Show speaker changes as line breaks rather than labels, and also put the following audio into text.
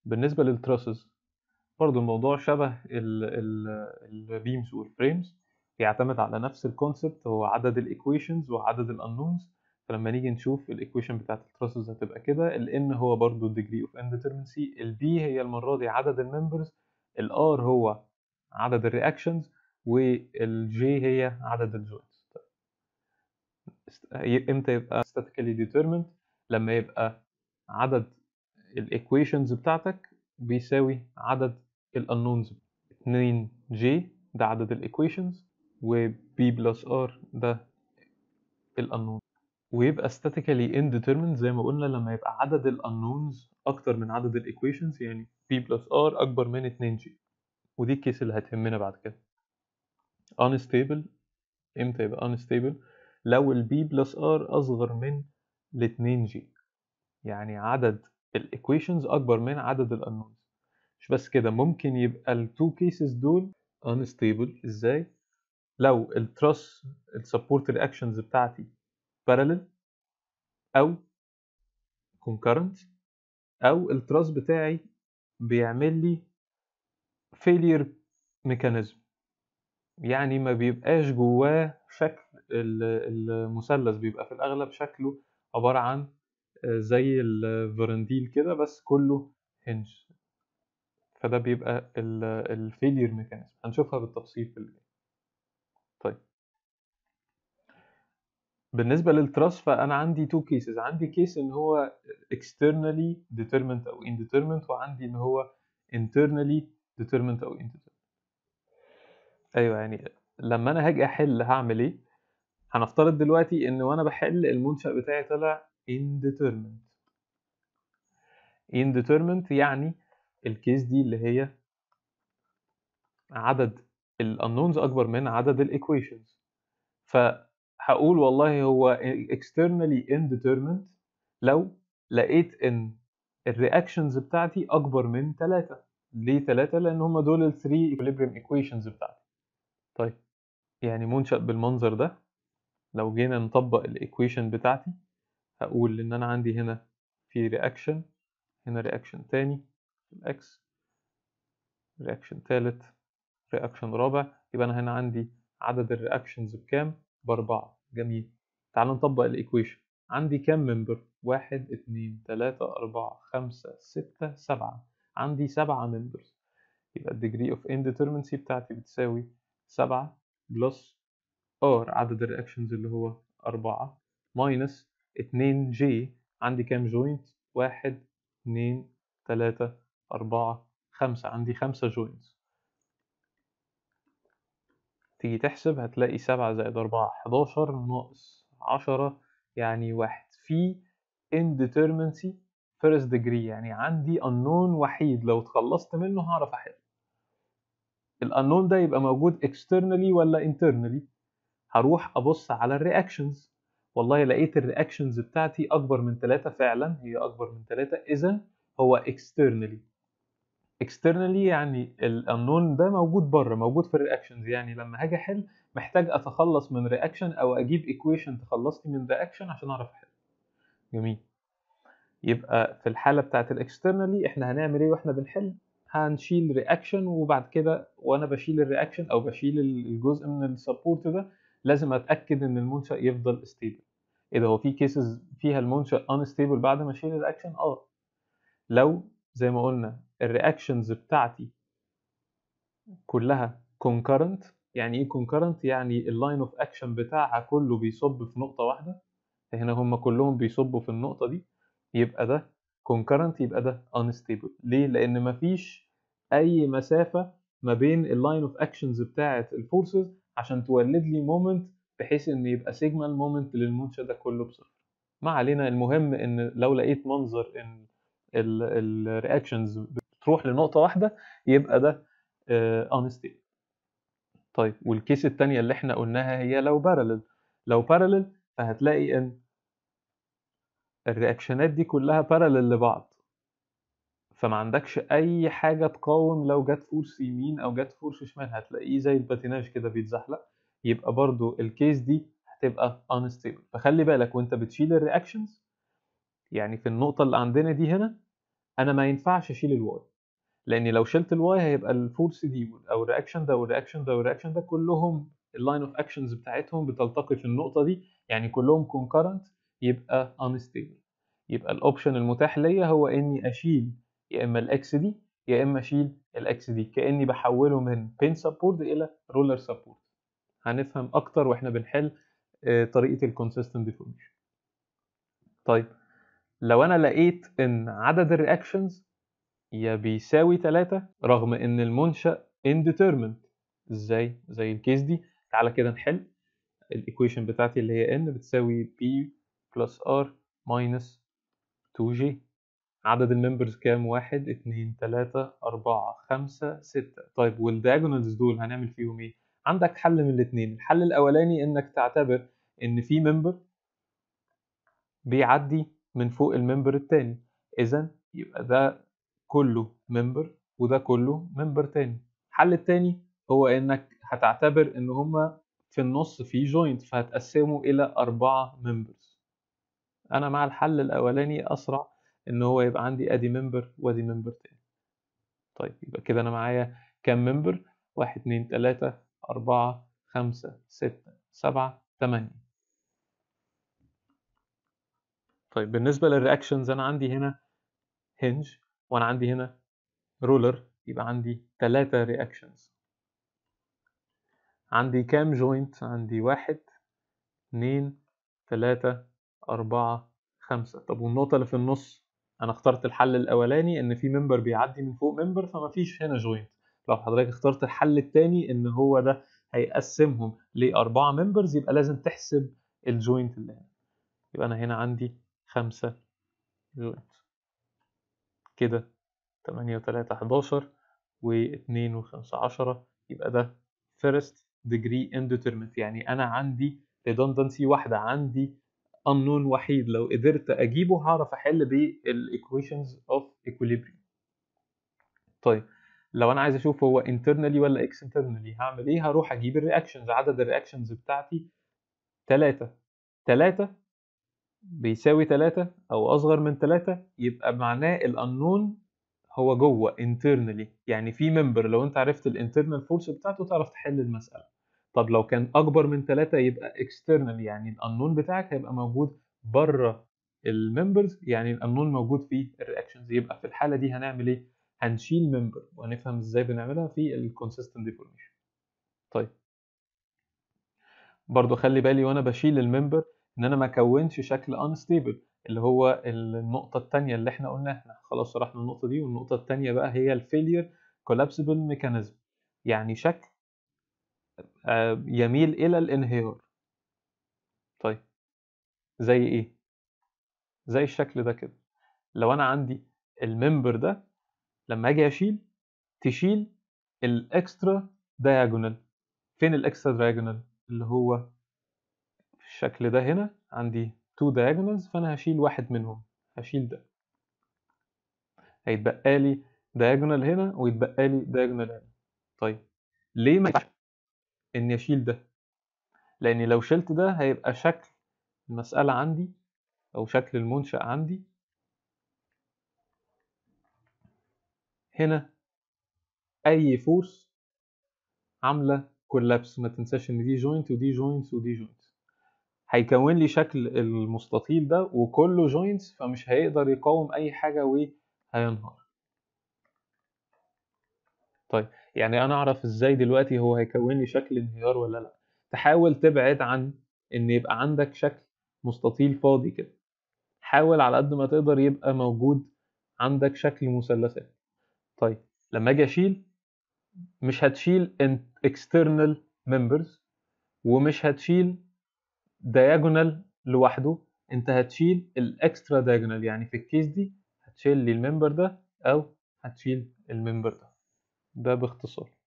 بالنسبة للتراسز برضو الموضوع شبه البيمز والفريمز بيعتمد على نفس الكونسبت هو عدد الايكويشنز وعدد الانونز فلما نيجي نشوف الايكويشن بتاعت التراسز هتبقى كده ال n هو برضو الديجري اوف indeterminacy ال b هي المرة دي عدد الممبرز ال r هو عدد الرياكشنز وال j هي عدد الجوينتس امتى يبقى statically determined لما يبقى عدد الايكويشنز بتاعتك بيساوي عدد الانونز 2 j ده عدد الايكويشنز و b بلس r ده الانون ويبقى statically indeterminate زي ما قلنا لما يبقى عدد الانونز اكتر من عدد الايكويشنز يعني b بلس r اكبر من 2 j ودي الكيس اللي هتهمنا بعد كده unstable امتى يبقى unstable لو ال b بلس r اصغر من ال 2 j يعني عدد الايكويشنز اكبر من عدد الانونز مش بس كده ممكن يبقى التو كيسز دول unstable ازاي لو التراس السبورت رياكشنز بتاعتي parallel او concurrent او التراس بتاعي بيعمل لي failure mechanism يعني ما بيبقاش جواه شكل المثلث بيبقى في الاغلب شكله عبارة عن زي الفرنديل كده بس كله هنج فده بيبقى الفيلير ميكانيزم هنشوفها بالتفصيل في اللي طيب بالنسبة للتراس فأنا عندي تو كيسز عندي كيس إن هو externally determined أو indeterminate وعندي إن هو internally determined أو indeterminate أيوه يعني لما أنا هاجي أحل هعمل إيه؟ هنفترض دلوقتي إن وأنا بحل المنشأ بتاعي طلع indeterminate indeterminate يعني الكيس دي اللي هي عدد الانونز اكبر من عدد الايكويشنز فهقول والله هو externally indeterminate لو لقيت ان الرياكشنز بتاعتي اكبر من 3 ليه 3 لان هم دول ال 3 equilibrium equations بتاعتي طيب يعني منشأ بالمنظر ده لو جينا نطبق الايكويشن بتاعتي هقول ان انا عندي هنا في رياكشن هنا رياكشن تاني الاكس رياكشن تالت رياكشن رابع يبقى انا هنا عندي عدد الرياكشنز بكام باربعة جميل تعالوا نطبق الايكويشن عندي كام ممبر واحد اتنين تلاتة اربعة خمسة ستة سبعة عندي سبعة ممبرز يبقى الديجري اوف indeterminacy بتاعتي بتساوي سبعة بلس ار عدد الرياكشنز اللي هو أربعة ماينس اتنين جي عندي كام جوينت واحد اتنين تلاتة أربعة خمسة عندي خمسة جوينتس تيجي تحسب هتلاقي سبعة زائد أربعة حداشر ناقص عشرة يعني واحد في indeterminacy first degree يعني عندي unknown وحيد لو اتخلصت منه هعرف أحل الأنون ده يبقى موجود externally ولا internally هروح أبص على الرياكشنز والله لقيت الرياكشنز بتاعتي أكبر من ثلاثة فعلا هي أكبر من ثلاثة إذا هو externally externally يعني الانون ده موجود بره موجود في الرياكشنز يعني لما هاجي احل محتاج اتخلص من رياكشن او اجيب ايكويشن تخلصني من رياكشن عشان اعرف احل جميل يبقى في الحاله بتاعت الاكسترنالي احنا هنعمل ايه واحنا بنحل هنشيل رياكشن وبعد كده وانا بشيل الرياكشن او بشيل الجزء من السبورت ده لازم اتاكد ان المنشا يفضل ستيبل ايه ده هو في كيسز فيها المنشا انستيبل بعد ما اشيل الرياكشن اه لو زي ما قلنا الرياكشنز بتاعتي كلها concurrent يعني ايه concurrent يعني اللاين اوف اكشن بتاعها كله بيصب في نقطة واحدة هنا هم كلهم بيصبوا في النقطة دي يبقى ده concurrent يبقى ده unstable ليه؟ لأن مفيش أي مسافة ما بين اللاين اوف اكشنز بتاعة الفورسز عشان تولد لي مومنت بحيث ان يبقى سيجما المومنت للمنشأ ده كله بصفر ما علينا المهم ان لو لقيت منظر ان الرياكشنز بتروح لنقطة واحدة يبقى ده unstable طيب والكيس التانية اللي احنا قلناها هي لو بارلل لو بارلل فهتلاقي ان الرياكشنات دي كلها بارلل لبعض فما عندكش اي حاجة تقاوم لو جت فورس يمين او جت فورس شمال هتلاقيه زي الباتيناج كده بيتزحلق يبقى برضو الكيس دي هتبقى unstable فخلي بالك وانت بتشيل الرياكشنز يعني في النقطة اللي عندنا دي هنا انا ما ينفعش اشيل الواي لان لو شلت الواي هيبقى الفورس دي او الرياكشن ده والرياكشن ده والرياكشن ده كلهم اللاين اوف اكشنز بتاعتهم بتلتقي في النقطه دي يعني كلهم كونكرنت يبقى انستيبل يبقى الاوبشن المتاح ليا هو اني اشيل يا اما الاكس دي يا اما اشيل الاكس دي كاني بحوله من بين سبورت الى رولر سبورت هنفهم اكتر واحنا بنحل طريقه الكونسيستنت ديفورميشن طيب لو انا لقيت ان عدد الرياكشنز يا بيساوي 3 رغم ان المنشأ indeterminate ازاي زي الكيس دي تعالى كده نحل الايكويشن بتاعتي اللي هي n بتساوي p plus r minus 2j عدد الممبرز كام؟ واحد اتنين تلاتة أربعة خمسة ستة طيب والدياجونالز دول هنعمل فيهم ايه؟ عندك حل من الاتنين الحل الأولاني إنك تعتبر إن في ممبر بيعدي من فوق الممبر التاني إذا يبقى ده كله ممبر وده كله ممبر تاني الحل التاني هو إنك هتعتبر إن هما في النص في جوينت فهتقسمه إلى أربعة ممبرز أنا مع الحل الأولاني أسرع ان هو يبقى عندي ادي ممبر وادي ممبر تاني طيب يبقى كده انا معايا كام ممبر واحد اتنين تلاتة اربعة خمسة ستة سبعة تمانية طيب بالنسبة للرياكشنز انا عندي هنا هنج وانا عندي هنا رولر يبقى عندي تلاتة رياكشنز عندي كام جوينت عندي واحد اتنين تلاتة أربعة خمسة طب والنقطة اللي في النص أنا اخترت الحل الأولاني إن في ممبر بيعدي من فوق ممبر فما فيش هنا جوينت لو حضرتك اخترت الحل التاني إن هو ده هيقسمهم لأربعة ممبرز يبقى لازم تحسب الجوينت اللي هنا يبقى أنا هنا عندي خمسة جوينت كده تمانية وتلاتة حداشر واتنين وخمسة عشرة يبقى ده first degree indeterminate يعني أنا عندي redundancy واحدة عندي unknown وحيد لو قدرت اجيبه هعرف احل بالايكويشنز اوف equilibrium طيب لو انا عايز اشوف هو internally ولا externally هعمل ايه هروح اجيب الرياكشنز عدد الرياكشنز بتاعتي 3 3 بيساوي 3 او اصغر من 3 يبقى معناه الانون هو جوه internally يعني في ممبر لو انت عرفت الانترنال فورس بتاعته تعرف تحل المساله طب لو كان اكبر من 3 يبقى external يعني الانون بتاعك هيبقى موجود بره الممبرز يعني الانون موجود في الرياكشنز يبقى في الحاله دي هنعمل ايه هنشيل ممبر وهنفهم ازاي بنعملها في الكونسيستنت ديفورميشن طيب برضو خلي بالي وانا بشيل الممبر ان انا ما اكونش شكل unstable اللي هو النقطه الثانيه اللي احنا قلنا احنا خلاص شرحنا النقطه دي والنقطه الثانيه بقى هي الفيلير كولابسبل ميكانيزم يعني شكل يميل الى الانهيار طيب زي ايه زي الشكل ده كده لو انا عندي الممبر ده لما اجي اشيل تشيل الاكسترا دايجونال فين الاكسترا دايجونال اللي هو في الشكل ده هنا عندي تو diagonals فانا هشيل واحد منهم هشيل ده هيتبقى لي diagonal هنا ويتبقى لي diagonal هنا طيب ليه ما ينفعش اني اشيل ده لان لو شلت ده هيبقى شكل المسألة عندي او شكل المنشأ عندي هنا اي فورس عاملة كولابس ما تنساش ان دي جوينت ودي جوينت ودي جوينت هيكون لي شكل المستطيل ده وكله جوينتس فمش هيقدر يقاوم اي حاجة وهينهار طيب يعني انا اعرف ازاي دلوقتي هو هيكون لي شكل انهيار ولا لا تحاول تبعد عن ان يبقى عندك شكل مستطيل فاضي كده حاول على قد ما تقدر يبقى موجود عندك شكل مثلثات طيب لما اجي اشيل مش هتشيل external members ومش هتشيل diagonal لوحده انت هتشيل الاكسترا diagonal يعني في الكيس دي هتشيل لي الممبر ده او هتشيل الممبر ده ده باختصار